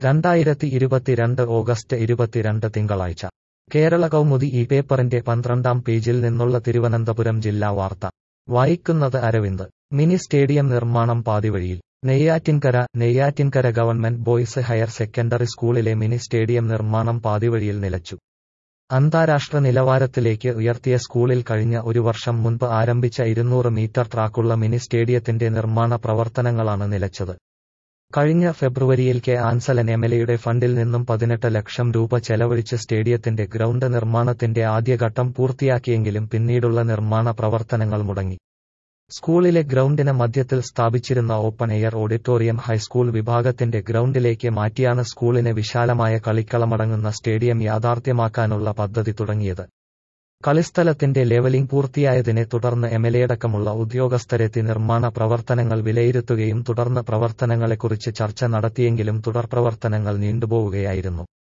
രണ്ടായിരത്തി ഇരുപത്തിരണ്ട് ഓഗസ്റ്റ് ഇരുപത്തിരണ്ട് തിങ്കളാഴ്ച കേരള കൗമുദി ഈ പേപ്പറിന്റെ പന്ത്രണ്ടാം പേജിൽ നിന്നുള്ള തിരുവനന്തപുരം ജില്ലാ വാർത്ത വായിക്കുന്നത് അരവിന്ദ് മിനി സ്റ്റേഡിയം നിർമ്മാണം പാതിവഴിയിൽ Neyyattinkara Neyyattinkara government boys higher secondary സ്കൂളിലെ മിനി സ്റ്റേഡിയം നിർമ്മാണം പാതിവഴിയിൽ നിലച്ചു അന്താരാഷ്ട്ര നിലവാരത്തിലേക്ക് ഉയർത്തിയ സ്കൂളിൽ കഴിഞ്ഞ ഒരു വർഷം മുൻപ് ആരംഭിച്ച ഇരുന്നൂറ് മീറ്റർ ട്രാക്കുള്ള മിനി സ്റ്റേഡിയത്തിന്റെ നിർമ്മാണ പ്രവർത്തനങ്ങളാണ് നിലച്ചത് കഴിഞ്ഞ ഫെബ്രുവരിയിൽ കെ ആൻസലൻ എംഎൽഎയുടെ ഫണ്ടിൽ നിന്നും പതിനെട്ട് ലക്ഷം രൂപ ചെലവഴിച്ച് സ്റ്റേഡിയത്തിന്റെ ഗ്രൗണ്ട് നിർമ്മാണത്തിന്റെ ആദ്യഘട്ടം പൂർത്തിയാക്കിയെങ്കിലും പിന്നീടുള്ള നിർമ്മാണ പ്രവർത്തനങ്ങൾ മുടങ്ങി സ്കൂളിലെ ഗ്രൗണ്ടിന് മധ്യത്തിൽ സ്ഥാപിച്ചിരുന്ന ഓപ്പൺ എയർ ഓഡിറ്റോറിയം ഹൈസ്കൂൾ വിഭാഗത്തിന്റെ ഗ്രൗണ്ടിലേക്ക് മാറ്റിയാണ് സ്കൂളിന് വിശാലമായ കളിക്കളമടങ്ങുന്ന സ്റ്റേഡിയം യാഥാർത്ഥ്യമാക്കാനുള്ള പദ്ധതി തുടങ്ങിയത് കളിസ്ഥലത്തിന്റെ ലെവലിംഗ് പൂർത്തിയായതിനെ തുടർന്ന് എംഎൽഎയടക്കമുള്ള ഉദ്യോഗസ്ഥരെത്തി നിർമ്മാണ പ്രവർത്തനങ്ങൾ വിലയിരുത്തുകയും തുടർന്ന് പ്രവർത്തനങ്ങളെക്കുറിച്ച് ചർച്ച നടത്തിയെങ്കിലും തുടർ പ്രവർത്തനങ്ങൾ നീണ്ടുപോവുകയായിരുന്നു